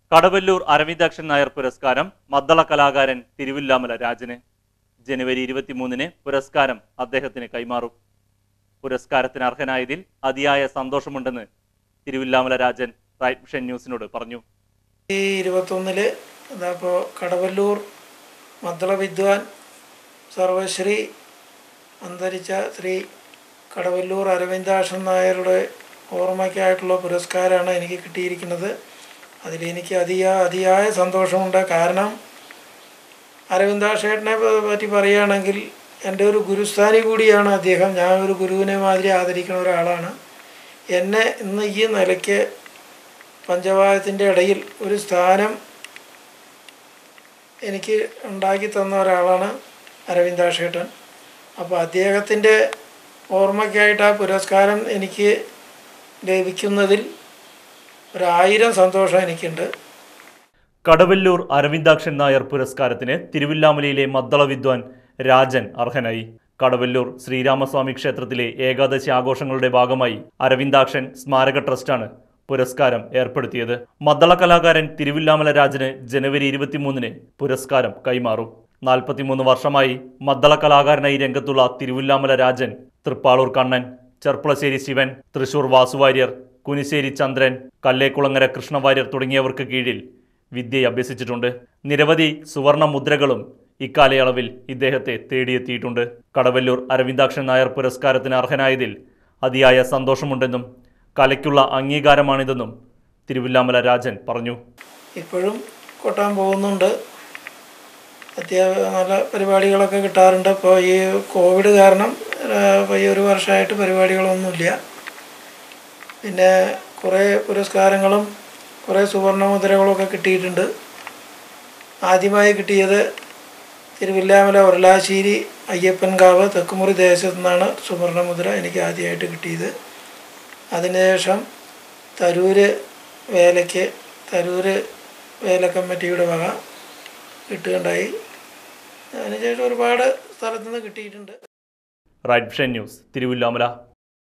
കടവല്ലൂർ അരവിന്ദാക്ഷൻ നായർ പുരസ്കാരം മദ്ദള കലാകാരൻ തിരുവില്ലാമല രാജന് ജനുവരി ഇരുപത്തിമൂന്നിന് പുരസ്കാരം അദ്ദേഹത്തിന് കൈമാറും പുരസ്കാരത്തിന് അർഹനായതിൽ അതിയായ സന്തോഷമുണ്ടെന്ന് തിരുവില്ലാമല രാജൻ റൈറ്റ് വിഷൻ ന്യൂസിനോട് പറഞ്ഞു ഈ ഇരുപത്തൊന്നില് ഇതപ്പോൾ കടവല്ലൂർ മദ്ദള വിദ്വാൻ സർവശ്രീ അന്തരിച്ച ശ്രീ കടവല്ലൂർ അരവിന്ദാക്ഷൻ നായരുടെ ഓർമ്മയ്ക്കായിട്ടുള്ള പുരസ്കാരമാണ് എനിക്ക് കിട്ടിയിരിക്കുന്നത് അതിലെനിക്ക് അതിയ അതിയായ സന്തോഷമുണ്ട് കാരണം അരവിന്ദാക്ഷേട്ടനെ പറ്റി പറയുകയാണെങ്കിൽ എൻ്റെ ഒരു ഗുരുസ്ഥാനി കൂടിയാണ് അദ്ദേഹം ഞാൻ ഒരു ഗുരുവിനെ മാതിരി ആദരിക്കുന്ന ഒരാളാണ് എന്നെ ഇന്ന് ഈ നിലയ്ക്ക് പഞ്ചവായത്തിൻ്റെ ഇടയിൽ ഒരു സ്ഥാനം എനിക്ക് ഉണ്ടാക്കി തന്ന ഒരാളാണ് അരവിന്ദാക്ഷേട്ടൻ അപ്പോൾ അദ്ദേഹത്തിൻ്റെ ഓർമ്മയ്ക്കായിട്ട് ആ പുരസ്കാരം എനിക്ക് ലഭിക്കുന്നതിൽ ഒരായിരം സന്തോഷം എനിക്കുണ്ട് കടവല്ലൂർ അരവിന്ദാക്ഷൻ നായർ പുരസ്കാരത്തിന് തിരുവില്ലാമലയിലെ മദ്ദള വിദ്വാൻ രാജൻ അർഹനായി കടവല്ലൂർ ശ്രീരാമസ്വാമി ക്ഷേത്രത്തിലെ ഏകാദശി ആഘോഷങ്ങളുടെ ഭാഗമായി അരവിന്ദാക്ഷൻ സ്മാരക ട്രസ്റ്റാണ് പുരസ്കാരം ഏർപ്പെടുത്തിയത് മദ്ദള കലാകാരൻ തിരുവില്ലാമല രാജന് ജനുവരി ഇരുപത്തിമൂന്നിന് പുരസ്കാരം കൈമാറും നാൽപ്പത്തിമൂന്ന് വർഷമായി മദ്ദള കലാകാരനായി രംഗത്തുള്ള തിരുവില്ലാമല രാജൻ തൃപ്പാളൂർ കണ്ണൻ ചെർപ്പളശ്ശേരി ശിവൻ തൃശൂർ വാസുവാര്യർ കുനിശ്ശേരി ചന്ദ്രൻ കല്ലേക്കുളങ്ങര കൃഷ്ണവാര്യർ തുടങ്ങിയവർക്ക് കീഴിൽ വിദ്യ അഭ്യസിച്ചിട്ടുണ്ട് നിരവധി സുവർണ മുദ്രകളും ഇക്കാലയളവിൽ ഇദ്ദേഹത്തെ തേടിയെത്തിയിട്ടുണ്ട് കടവല്ലൂർ അരവിന്ദാക്ഷൻ നായർ പുരസ്കാരത്തിന് അർഹനായതിൽ അതിയായ സന്തോഷമുണ്ടെന്നും കലയ്ക്കുള്ള അംഗീകാരമാണിതെന്നും തിരുവില്ലാമല രാജൻ പറഞ്ഞു ഇപ്പോഴും കൊട്ടാൻ പോകുന്നുണ്ട് അത്യാവശ്യം നല്ല പരിപാടികളൊക്കെ കിട്ടാറുണ്ട് ഇപ്പോൾ ഈ കോവിഡ് കാരണം ആ, ഇപ്പോൾ ഈ ഒരു വർഷമായിട്ട് പരിപാടികളൊന്നുമില്ല പിന്നെ കുറേ പുരസ്കാരങ്ങളും കുറേ സുവർണ മുദ്രകളൊക്കെ കിട്ടിയിട്ടുണ്ട് ആദ്യമായി കിട്ടിയത് തിരുവില്ലാമല ഉരുളാശ്ശേരി അയ്യപ്പൻകാവ് തെക്കുമുറി ദേശത്തു നിന്നാണ് സുവർണമുദ്ര എനിക്ക് ആദ്യമായിട്ട് കിട്ടിയത് അതിനുശേഷം തരൂര് വേലയ്ക്ക് തരൂര് വേല കമ്മിറ്റിയുടെ വക കിട്ടുകയുണ്ടായി അതിനുശേഷം ഒരുപാട് സ്ഥലത്തുനിന്ന് കിട്ടിയിട്ടുണ്ട് റൈറ്റ് വിഷൻ ന്യൂസ് തിരുവില്ലാമല